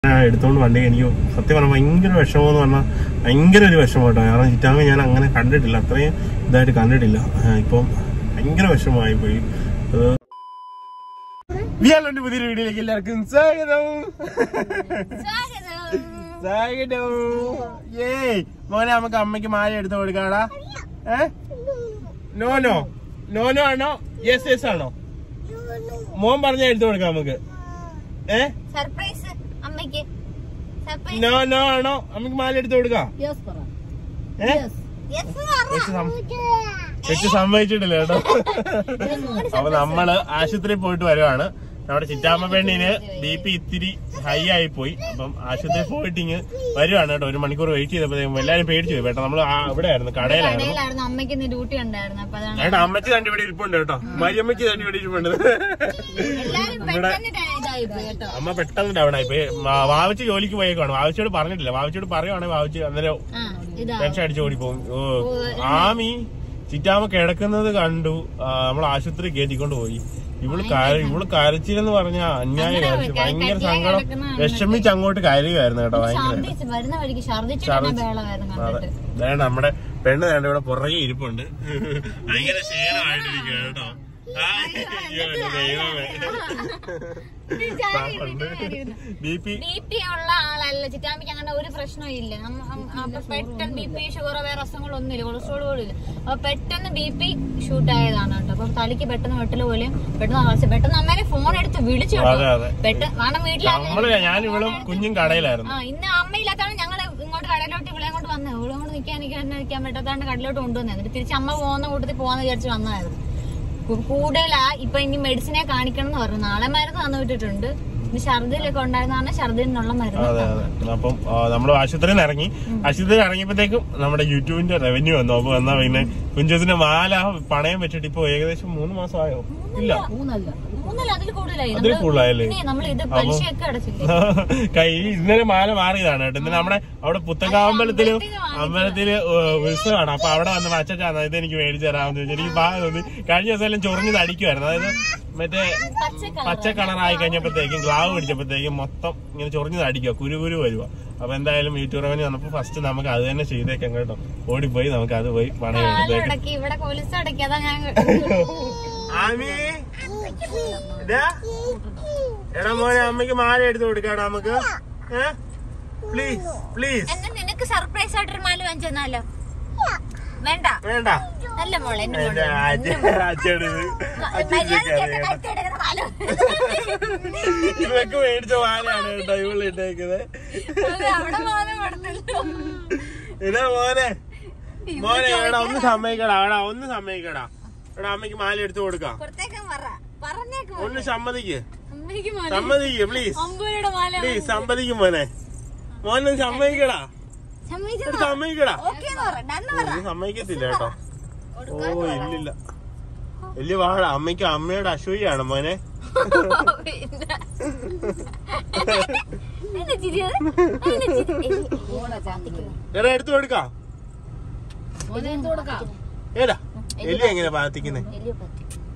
ഞാൻ എടുത്തോണ്ട് വണ്ടി എനിക്ക് സത്യം പറഞ്ഞാൽ ഭയങ്കര വിഷമം എന്ന് പറഞ്ഞാൽ ഭയങ്കര ഒരു വിഷമം കേട്ടോ കാരണം ചിറ്റാമ്മ ഞാൻ അങ്ങനെ കണ്ടിട്ടില്ല അത്രയും ഇതായിട്ട് കണ്ടിട്ടില്ല ആ, ഇപ്പം ഭയങ്കര വിഷമമായി പോയി അത് വിയാലോന്റെ പുതിയൊരു വീഡിയോയിലേക്ക് എല്ലാവർക്കും സ്വാഗതം സ്വാഗതം ഏയ് മോനെ നമുക്ക് അമ്മയ്ക്ക് മാല എടുത്ത് കൊടുക്കാടാ ഏ നോ നോ നോ നോ ആണോ യെസ് യെസ് ആണോ മോൻ പറഞ്ഞ എടുത്ത് കൊടുക്കാം നമുക്ക് ഏ സർപ്രൈസ് അമ്മയ്ക്ക് സർപ്രൈസ് നോ നോ ആണോ നമുക്ക് മാല എടുത്ത് കൊടുക്കാം ഏ വെച്ച് സം- വെച്ച് സമ്മതിച്ചിട്ടില്ല കേട്ടോ അപ്പൊ നമ്മള് ആശുപത്രിയിൽ പോയിട്ട് വരുവാണ് നമ്മുടെ ചിറ്റാമ്മ പെണ്ണിന് ബി പി ഇത്തിരി ഹൈ ആയി പോയി അപ്പം ആശുപത്രിയിൽ പോയിട്ട് ഇങ്ങ് വരുവാണ് കേട്ടോ ഒരു മണിക്കൂർ വെയിറ്റ് ചെയ്തപ്പോഴത്തേക്കും എല്ലാരും പേടിച്ചു പോയി കേട്ടോ നമ്മള് ഇവിടെ ആയിരുന്നു കടയിലായിരുന്നു കടയിലായിരുന്നു അമ്മയ്ക്ക് ഇന്ന് ഡ്യൂട്ടി ഉണ്ടായിരുന്നു അപ്പൊ അതാണ് ഏട്ടാ അമ്മച്ചി തന്നെ ഇവിടെ ഇരിപ്പുണ്ട് കേട്ടോ മരിയമ്മച്ചി തന്നെ ഇവിടെ ഇരിപ്പുണ്ട് എല്ലാരും പെട്ടെന്ന് ട- ഇതായി പോയി കേട്ടോ അമ്മ പെട്ടെന്ന് ഡൗൺ ആയി പോയി വാ- വാവച്ചി ജോലിക്ക് പോയേക്കാണ് വാവച്ചിയോട് പറഞ്ഞിട്ടില്ല വാവച്ചിയോട് പറയുവാണെങ്കിൽ വാവച്ചി അന്നേരം ആ ഇതാ ടെൻഷൻ അടിച്ച് ഓടിപ്പോവും ഓ ആമി ചിറ്റാമ്മ കിടക്കുന്നത് കണ്ടു ആ, നമ്മൾ ആശുപത്രി കയറ്റിക്കൊണ്ട് പോയി ഇവള് കര- ഇവള് കരച്ചിലെന്ന് പറഞ്ഞ അന്യായ കരച്ചിൽ ഭയങ്കര സങ്കടം വിഷമിച്ച് അങ്ങോട്ട് കരയുമായിരുന്നു കേട്ടോ ഭയങ്കര ഛർദിച്ച് വരുന്ന വഴിക്ക് ഛർദിച്ചിട്ട് ബേളമായിരുന്നു അതെ കണ്ടിട്ട് ദേ നമ്മുടെ പെണ്ണ് വേണ്ട ഇവിടെ പുറകെ ഇരിപ്പുണ്ട് ഭയങ്കര ക്ഷീണമായിട്ടിരിക്കുക കേട്ടോ ആ, അയ്യോ, എന്റെ ദൈവമേ ബി പി ബി പി ഉള്ള ആളല്ല ചിറ്റാമ്പിക്ക് അങ്ങനെ ഒരു പ്രശ്നവും ഇല്ല നമ്മ- അം- അപ്പൊ പെട്ടെന്ന് ബി പി ഷുഗർ വേറെ അസുഖങ്ങളൊന്നും ഇല്ല കൊളസ്ട്രോൾ പോലും ഇല്ല അപ്പൊ പെട്ടെന്ന് ബി പി ഷൂട്ട് ആയതാണ് കേട്ടോ അപ്പൊ തലയ്ക്ക് പെട്ടെന്ന് വെട്ടല് പോലെയും പെട്ടെന്ന് വളർച്ച പെട്ടെന്ന് അമ്മേനെ ഫോൺ എടുത്ത് വിളിച്ചു അതെ കേട്ടോ അതെ പെട്ടെന്ന് കാരണം വീട്ടിലാണ് നമ്മള് ഞാൻ ഇവളും കുഞ്ഞും കടയിലായിരുന്നു ആ ഇന്ന് അമ്മയില്ലാത്താണ് ഞങ്ങള് ഇങ്ങോട്ട് കടയിലോട്ട് ഇവിടെ അങ്ങോട്ട് വന്നത് ഇവിടെ കൊണ്ട് നിൽക്കാൻ നിൽക്കാൻ നിൽക്കാൻ പറ്റാത്തതാണ് കടയിലോട്ട് കൊണ്ടുവന്നത് എന്നിട്ട് തിരിച്ച് അമ്മ പോകുന്ന കൂട്ടത്തിൽ പോകാന്ന് വിചാരിച്ച് വന്നതായിരുന്നു കു- കൂടുതലാ ഇപ്പൊ ഇനി മെഡിസിനെ കാണിക്കണം എന്ന് പറഞ്ഞു നാളെ മരുന്ന് തന്നു വിട്ടിട്ടുണ്ട് ഇനി ഛർദിലൊക്കെ ഉണ്ടായിരുന്നാണ് ഛർദിനുള്ള മരുന്ന് അതെ അതെ അപ്പം നമ്മൾ ആശുപത്രിയിൽ നിന്ന് ഇറങ്ങി ആശുപത്രിയിൽ ഇറങ്ങിയപ്പോഴത്തേക്കും നമ്മുടെ യൂട്യൂബിന്റെ റവന്യൂ വന്നു അപ്പൊ എന്നാ പിന്നെ കുഞ്ചസിന്റെ മാല പണയം വെച്ചിട്ട് ഇപ്പൊ ഏകദേശം മൂന്ന് മാസം ആയോ ഇല്ല മൂന്നല്ല അതിൽ കൂടുതലായി അതിൽ കൂടുതലായല്ലേ പിന്നെ നമ്മൾ ഇത് പലിശയൊക്കെ അടച്ചില്ലേ കൈ ഇന്നലെ മാല മാറിയതാണ് കേട്ടോ ഇന്നലെ നമ്മുടെ അവിടെ പുത്തങ്കാമ്പലത്തില് അമ്പലത്തില് ഏഹ് ഉത്സവമാണ് അപ്പൊ അവിടെ വന്ന് അച്ഛച്ചാന്ന് ഇത് എനിക്ക് മേടിച്ചു തരാമെന്ന് ചോദിച്ചു എനിക്ക് പാ തോന്നി കഴിഞ്ഞ ദിവസം എല്ലാം ചൊറിഞ്ഞത് അടിക്കുമായിരുന്നു അതായത് മറ്റേ പച്ച പച്ച കളറായി കഴിഞ്ഞപ്പോഴത്തേക്കും ഗ്ലാവ് പിടിച്ചപ്പോഴത്തേക്കും മൊത്തം ഇങ്ങനെ ചൊറിഞ്ഞത് അടിക്കുക കുരു കുരു വരുക അപ്പൊ എന്തായാലും യൂട്യൂബ് റവന്യൂ വന്നപ്പോ ഫസ്റ്റ് നമുക്ക് അത് തന്നെ ചെയ്തേക്കാം കേട്ടോ ഓടിപ്പോയി നമുക്ക് അത് പോയി പണം എടുത്തേക്കാം അടക്കി ഇവിടെ പോലീസ് അടക്കി അതാ ഞാൻ ആമി ഇതാ. എടാ മോനെ അമ്മയ്ക്ക് മാല എടുത്ത് കൊടുക്കാടാ നമുക്ക് പ്ലീസ് പ്ലീസ് എന്നാ നിനക്ക് സർപ്രൈസ് ആയിട്ടൊരു മാല വാങ്ങിച്ചെന്നാലോ വേണ്ട വേണ്ട നല്ല മോളെ എന്റെ എന്റെ മോളെ അച്ഛൻ അച്ഛനത് മര്യാദയ്ക്ക് എന്റെ കൈക്കടിക്കുന്ന മാല ഇവക്ക് മേടിച്ച മാലയാണ് കേട്ടോ ഇവള് ഇട്ടേക്കുന്നത് അത് അവിടെ മാല കൊടുത്തല്ലോ ഇതാ മോനെ മോനെ എടാ ഒന്ന് സമ്മതിക്കടാ എടാ ഒന്ന് സമ്മതിക്കടാ എടാ അമ്മയ്ക്ക് മാല എടുത്ത് കൊടുക്കാം പുറത്തേക്കാൻ പറ പറഞ്ഞേക്ക് മോനെ. ഒന്ന് സമ്മതിക്ക് അമ്മയ്ക്ക് മാല സമ്മതിക്ക് പ്ലീസ് അമ്പൂരുടെ മാല പ്ലീസ് സമ്മതിക്കും മോനെ മോനെ സമ്മതിക്കടാ സമ്മതിച്ചു ഒരു സമ്മതിക്കടാ ഓക്കെ പറ ഡന്ന് പറ നീ സമ്മതിക്കത്തില്ല കേട്ടോ ഓ ഇല്ലില്ല വലിയ വാഴ അമ്മയ്ക്ക് അമ്മയുടെ അസൂയാണ് മോനെ പിന്നെ. എന്നെ ചിരിയത്? എന്നെ ചിരി- എടാ എടുത്തു കൊടുക്കാം ഏടാ എലി എങ്ങനെ പാത്തിക്കുന്നേ എലിയെ പറ്റി.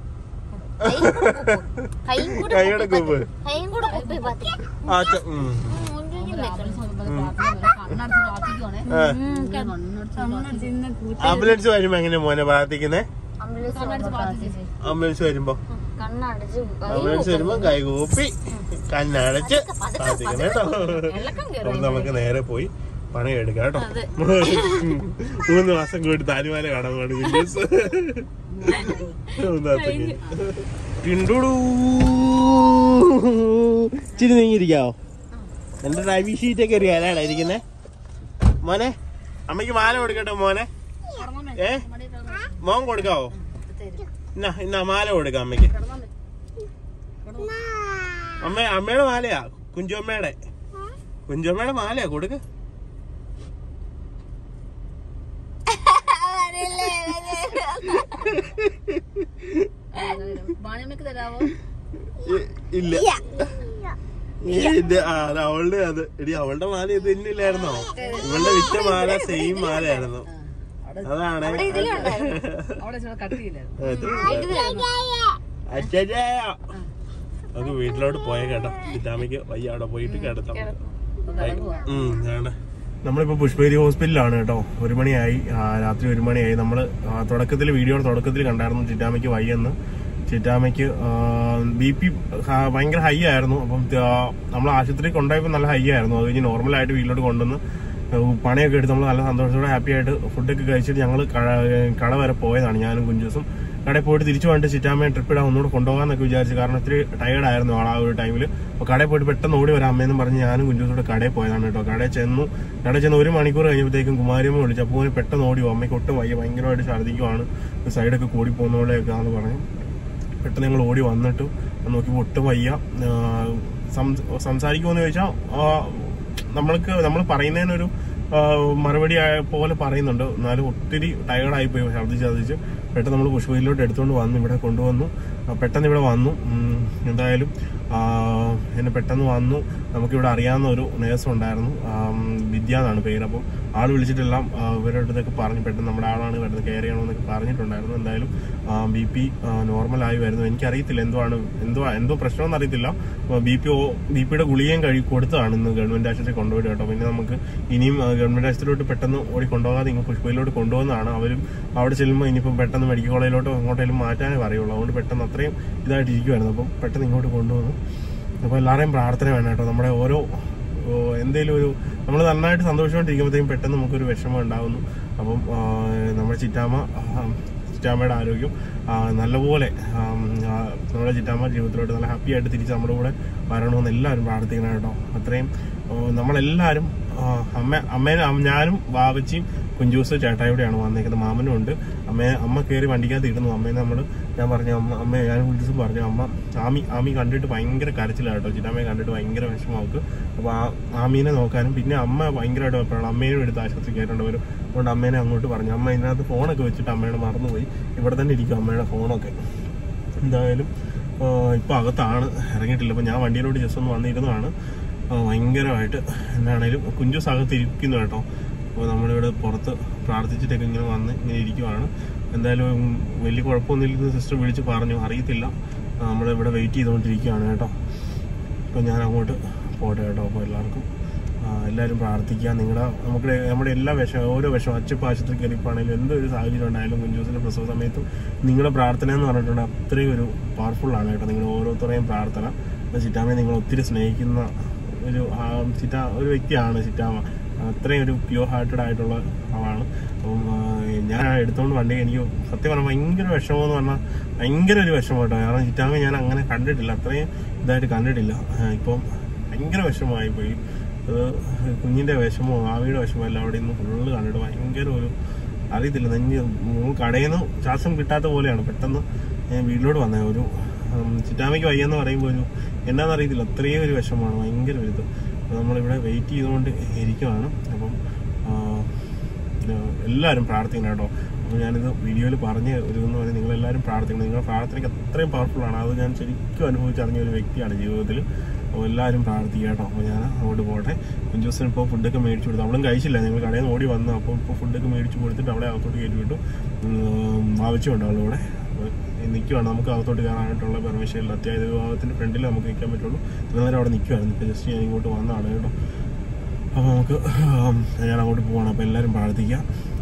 കൈയും കൂടെ കൈയുടെ കുപ്പി കൂപ്പ് പറ്റി. കൈയും കൂടെ കുപ്പി പറ്റി. ആ ച- ഉം. ഉം, ഒന്നും വെക്കണം. ആ. ഉം, കണ്ണടച്ച് ഇന്ന് കൂട്ടി ആംബുലൻസ് വരുമ്പോ എങ്ങനെ മോനെ പ്രാർത്ഥിക്കുന്നേ ആംബുലൻസ് വന്നപ്പോ ആംബുലൻസ് വരുമ്പോ കണ്ണടച്ച് ആംബുലൻസ് വരുമ്പോ കൈകൂപ്പി കണ്ണടച്ച് പ്രാർത്ഥിക്കണം കേട്ടോ വെള്ളക്കം അപ്പൊ നമുക്ക് നേരെ പോയി പണം എടുക്കാം കേട്ടോ മൂന്ന് മാസം കൂടി താലിമാല കാണാൻ വേണ്ടി വില്ലേജ് ടിണ്ടുടൂ ഇച്ചിരി നീങ്ങിയിരിക്കാവോ എന്റെ ഡ്രൈവിംഗ് ഷീറ്റൊക്കെ അറിയാലാണ് ഇരിക്കുന്നേ മോനെ അമ്മയ്ക്ക് മാല കൊടുക്കട്ടെ മോനെ ഏ മോൻ കൊടുക്കാവോ ഇന്ന ഇന്ന മാല കൊടുക്കാം അമ്മയ്ക്ക് അമ്മ അമ്മയുടെ മാലയാ കുഞ്ചുമ്മയുടെ കുഞ്ചുമ്മയുടെ മാലയാ കൊടുക്ക ഇ- ഇല്ല ഈ ഇത് ആ, അത് അവളുടെ അത് എടി അവളുടെ മാല ഇത് തന്നെയില്ലായിരുന്നോ ഇവളുടെ വിറ്റ മാല സെയിം മാലയായിരുന്നു അതാണ് അത് അച്ഛാ നമുക്ക് വീട്ടിലോട്ട് പോയ കേട്ടോ ചിറ്റാമ്മയ്ക്ക് വയ്യ അവിടെ പോയിട്ട് കിടത്താം ഉം, ഇതാണ്. നമ്മളിപ്പോ പുഷ്പേരി ഹോസ്പിറ്റലിലാണ് കേട്ടോ ഒരു മണിയായി ആ, രാത്രി ഒരു മണിയായി നമ്മള് തുടക്കത്തിൽ വീഡിയോയുടെ തുടക്കത്തിൽ കണ്ടായിരുന്നു ചിറ്റാമയ്ക്ക് വയ്യെന്ന് ചിറ്റാമയ്ക്ക് ബി പി ഭയങ്കര ഹൈ ആയിരുന്നു അപ്പം നമ്മൾ ആശുപത്രി കൊണ്ടുപോയപ്പോൾ നല്ല ഹൈ ആയിരുന്നു അത് കഴിഞ്ഞ് നോർമലായിട്ട് വീട്ടിലോട്ട് കൊണ്ടുവന്ന് ആ, പണിയൊക്കെ എടുത്ത് നമ്മൾ നല്ല സന്തോഷത്തോടെ ഹാപ്പി ആയിട്ട് ഫുഡൊക്കെ കഴിച്ചിട്ട് ഞങ്ങൾ കട വരെ പോയതാണ് ഞാനും കുഞ്ചൂസും കടയിൽ പോയിട്ട് തിരിച്ചു പോയിട്ട് ചിറ്റാമ്മയെ ട്രിപ്പ് ഇടാൻ ഒന്നുകൂടെ കൊണ്ടുപോകാന്നൊക്കെ വിചാരിച്ചു കാരണം ഇത്തിരി ടയർഡ് ആയിരുന്നു ആൾ ആ ഒരു ടൈമിൽ അപ്പോൾ കടയിൽ പോയിട്ട് പെട്ടെന്ന് ഓടി വരാം അമ്മയെന്നും പറഞ്ഞ് ഞാനും കുഞ്ചൂസോടെ കടയിൽ പോയതാണ് കേട്ടോ കടയിൽ ചെന്നു കടയിൽ ചെന്ന് ഒരു മണിക്കൂർ കഴിഞ്ഞപ്പോഴത്തേക്കും കുമാരിയമ്മ വിളിച്ചു അപ്പോൾ പെട്ടെന്ന് ഓടി പോകും അമ്മയ്ക്ക് ഒട്ടും വയ്യ ഭയങ്കരമായിട്ട് ഛർദ്ദിക്കുവാണ് സൈഡൊക്കെ കൂടി പോകുന്ന പോലെയൊക്കെ ആണെന്ന് പറഞ്ഞു പെട്ടെന്ന് ഞങ്ങൾ ഓടി വന്നിട്ട് നോക്കിയപ്പോൾ ഒട്ടും വയ്യ ആ, സം- സംസാരിക്കുമെന്ന് ചോദിച്ചാൽ നമ്മൾക്ക് നമ്മൾ പറയുന്നതിനൊരു ആ, മറുപടി ആയ പോലെ പറയുന്നുണ്ട് എന്നാലും ഒത്തിരി ടയർഡായി പോയി ഛർദ്ദിച്ച് ഛർദ്ദിച്ച് പെട്ടെന്ന് നമ്മൾ പുഷ്പയിലോട്ട് എടുത്തുകൊണ്ട് വന്നു ഇവിടെ കൊണ്ടുവന്നു ആ, പെട്ടെന്ന് ഇവിടെ വന്നു ഉം, എന്തായാലും ആ, എന്നെ പെട്ടെന്ന് വന്നു നമുക്കിവിടെ അറിയാവുന്ന ഒരു നേഴ്സ് ഉണ്ടായിരുന്നു ആം, വിദ്യ എന്നാണ് പേര് അപ്പം ആൾ വിളിച്ചിട്ടെല്ലാം ആ, ഇവരുടെ അടുത്തൊക്കെ പറഞ്ഞു പെട്ടെന്ന് നമ്മുടെ ആളാണ് വരുന്നത് കെയർ ചെയ്യണമെന്നൊക്കെ പറഞ്ഞിട്ടുണ്ടായിരുന്നു എന്തായാലും ബി പി നോർമലായി വരുന്നു എനിക്കറിയത്തില്ല എന്തുവാണ് എന്തോ എന്തോ പ്രശ്നമെന്ന് അറിയത്തില്ല ബി പി ബി പിയുടെ ഗുളികയും കഴി കൊടുത്തതാണ് ഇന്ന് ഗവൺമെന്റ് ആശുപത്രി കൊണ്ടുപോയിട്ട് കേട്ടോ പിന്നെ നമുക്ക് ഇനിയും ആ, ഗവൺമെന്റ് ആശുപത്രിയിലോട്ട് പെട്ടെന്ന് ഓടി കൊണ്ടുപോകാതെ ഇങ്ങ് പുഷ്പയിലോട്ട് കൊണ്ടുപോകുന്നതാണ് അവരും അവിടെ ചെല്ലുമ്പോൾ ഇനിയിപ്പം പെട്ടെന്ന് മെഡിക്കൽ കോളേജിലോട്ടോ എങ്ങോട്ടേലും മാറ്റാനേ പറയുള്ളൂ അതുകൊണ്ട് പെട്ടെന്ന് അത്രയും ഇതായിട്ട് ഇരിക്കുമായിരുന്നു അപ്പം പെട്ടെന്ന് ഇങ്ങോട്ട് കൊണ്ടുവന്നു അപ്പോൾ എല്ലാവരെയും പ്രാർത്ഥന വേണം കേട്ടോ നമ്മുടെ ഓരോ ഓ, എന്തേലും ഒരു നമ്മൾ നന്നായിട്ട് സന്തോഷിച്ചുകൊണ്ടിരിക്കുമ്പോഴത്തേക്കും പെട്ടെന്ന് നമുക്കൊരു വിഷമം ഉണ്ടാകുന്നു അപ്പം ആ, നമ്മുടെ ചിറ്റാമ്മ ആ, ചിറ്റാമ്മയുടെ ആരോഗ്യം ആ, നല്ലപോലെ ആം, ആ, നമ്മുടെ ചിറ്റാമ്മ ജീവിതത്തിലോട്ട് നല്ല ഹാപ്പി ആയിട്ട് തിരിച്ച് നമ്മുടെ കൂടെ വരണമെന്ന് എല്ലാവരും പ്രാർത്ഥിക്കണം കേട്ടോ അത്രയും ഓ, നമ്മളെല്ലാവരും ആ, അമ്മ അമ്മേനെ ഞാനും ബാബച്ചിയും കുഞ്ചൂസ് ചേട്ടായിവിടെയാണ് വന്നേക്കുന്നത് മാമനും ഉണ്ട് അമ്മയെ അമ്മ കയറി വണ്ടിക്കകത്ത് ഇടുന്നു അമ്മയെ നമ്മൾ ഞാൻ പറഞ്ഞു അമ്മ അമ്മ ഞാൻ കുഞ്ചൂസും പറഞ്ഞു അമ്മ ആമി ആമി കണ്ടിട്ട് ഭയങ്കര കരച്ചിലാണ് കേട്ടോ ചിറ്റാമ്മയെ കണ്ടിട്ട് ഭയങ്കര വിഷമമാക്ക് അപ്പോൾ ആ ആമീനെ നോക്കാനും പിന്നെ അമ്മ ഭയങ്കരമായിട്ട് വെപ്പറാണ് അമ്മേനും എടുത്ത് ആശുപത്രി കയറേണ്ടി വരും അതുകൊണ്ട് അമ്മേനെ അങ്ങോട്ട് പറഞ്ഞു അമ്മ ഇതിനകത്ത് ഫോണൊക്കെ വെച്ചിട്ട് അമ്മയുടെ മറന്നുപോയി ഇവിടെ തന്നെ ഇരിക്കും അമ്മയുടെ ഫോണൊക്കെ എന്തായാലും ആ, ഇപ്പൊ അകത്താണ് ഇറങ്ങിയിട്ടില്ല അപ്പൊ ഞാൻ വണ്ടിയിലോട്ട് ജസ്റ്റ് ഒന്ന് വന്നിരുന്നതാണ് ആ, ഭയങ്കരമായിട്ട് എന്താണേലും കുഞ്ചൂസ് അകത്ത് ഇരിക്കുന്നു കേട്ടോ അപ്പോൾ നമ്മളിവിടെ പുറത്ത് പ്രാർത്ഥിച്ചിട്ടൊക്കെ ഇങ്ങനെ വന്ന് ഇങ്ങനെ ഇരിക്കുവാണ് എന്തായാലും വലിയ കുഴപ്പമൊന്നുമില്ലെന്ന് സിസ്റ്റർ വിളിച്ച് പറഞ്ഞു അറിയത്തില്ല ആ, നമ്മളിവിടെ വെയിറ്റ് ചെയ്തുകൊണ്ടിരിക്കുകയാണ് കേട്ടോ അപ്പോൾ ഞാൻ അങ്ങോട്ട് പോട്ടെ കേട്ടോ അപ്പോൾ എല്ലാവർക്കും ആ, എല്ലാവരും പ്രാർത്ഥിക്കുക നിങ്ങളുടെ നമുക്ക് നമ്മുടെ എല്ലാ വിഷം ഓരോ വിഷം അച്ചപ്പ് ആശുപത്രി കയറിപ്പാണെങ്കിലും എന്തൊരു സാഹചര്യം ഉണ്ടായാലും കുഞ്ചൂസിന്റെ പ്രസവ സമയത്തും നിങ്ങളുടെ പ്രാർത്ഥന എന്ന് പറഞ്ഞിട്ടുണ്ട് അത്രയും ഒരു പവർഫുൾ ആണ് കേട്ടോ നിങ്ങൾ ഓരോരുത്തരെയും പ്രാർത്ഥന അപ്പോൾ ചിറ്റാമ്മയെ നിങ്ങൾ ഒത്തിരി സ്നേഹിക്കുന്ന ഒരു ആ, ചിറ്റ ഒരു വ്യക്തിയാണ് ചിറ്റാമ്മ അത്രയും ഒരു പ്യുവർ ഹാർട്ടഡ് ആയിട്ടുള്ള ആളാണ് അപ്പം ആ, ഞാൻ എടുത്തോണ്ട് വണ്ടി എനിക്ക് സത്യം പറഞ്ഞാൽ ഭയങ്കര വിഷമം എന്ന് പറഞ്ഞാൽ ഭയങ്കര ഒരു വിഷമം കേട്ടോ കാരണം ചിറ്റാമ്മ ഞാൻ അങ്ങനെ കണ്ടിട്ടില്ല അത്രയും ഇതായിട്ട് കണ്ടിട്ടില്ല ആ, ഇപ്പം ഭയങ്കര വിഷമമായി പോയി അത് കുഞ്ഞിന്റെ വിഷമോ ആവിയുടെ വിഷമോ എല്ലാം അവിടെ നിന്ന് ഫുള്ള് കണ്ടിട്ട് ഭയങ്കര ഒരു അറിയത്തില്ല നെഞ്ഞ് മോൾ കടയിൽ നിന്ന് ശ്വാസം കിട്ടാത്ത പോലെയാണ് പെട്ടെന്ന് ഞാൻ വീട്ടിലോട്ട് വന്നത് ഒരു ഉം, ചിറ്റാമ്മയ്ക്ക് വയ്യെന്ന് പറയുമ്പോൾ ഒരു എന്നാന്ന് അറിയത്തില്ല അത്രയും ഒരു വിഷമമാണ് ഭയങ്കര ഒരു ഇത് അപ്പോൾ നമ്മളിവിടെ വെയിറ്റ് ചെയ്തുകൊണ്ട് ഇരിക്കുവാണ് അപ്പം ആ, ഏഹ് എല്ലാവരും പ്രാർത്ഥിക്കണം കേട്ടോ അപ്പോൾ ഞാനിത് വീഡിയോയിൽ പറഞ്ഞ ഒരു എന്ന് പറഞ്ഞാൽ നിങ്ങളെല്ലാവരും പ്രാർത്ഥിക്കണം നിങ്ങളുടെ പ്രാർത്ഥനയ്ക്ക് അത്രയും പവർഫുൾ ആണ് അത് ഞാൻ ശരിക്കും അനുഭവിച്ചറിഞ്ഞ ഒരു വ്യക്തിയാണ് ജീവിതത്തിൽ അപ്പോൾ എല്ലാവരും പ്രാർത്ഥിക്കുക കേട്ടോ അപ്പോൾ ഞാൻ അങ്ങോട്ട് പോട്ടെ കുഞ്ചൂസിന് ഇപ്പോൾ ഫുഡൊക്കെ മേടിച്ചു കൊടുത്തു അവളും കഴിച്ചില്ല ഞങ്ങൾ കടയിൽ നിന്ന് ഓടി വന്നു അപ്പോൾ ഇപ്പോൾ ഫുഡൊക്കെ മേടിച്ചു കൊടുത്തിട്ട് അവളെ അകത്തോട്ട് കയറ്റി വിട്ടു ആവശ്യമുണ്ട് അവളിവിടെ അപ്പോൾ നിൽക്കുവാണ് നമുക്ക് അകത്തോട്ട് കയറാനായിട്ടുള്ള പെർമിഷൻ ഇല്ല അത്യാവശ്യ വിഭാഗത്തിൻ്റെ ഫ്രണ്ടിൽ നമുക്ക് നിൽക്കാൻ പറ്റുള്ളൂ ഇത്ര നേരം അവിടെ നിൽക്കുവായിരുന്നു ഇപ്പോൾ ജസ്റ്റ് ഞാൻ ഇങ്ങോട്ട് വന്നതാണ് കേട്ടോ അപ്പോൾ നമുക്ക് ഉം, ഞാൻ അങ്ങോട്ട് പോവാണ് അപ്പോൾ എല്ലാവരും പ്രാർത്ഥിക്കുക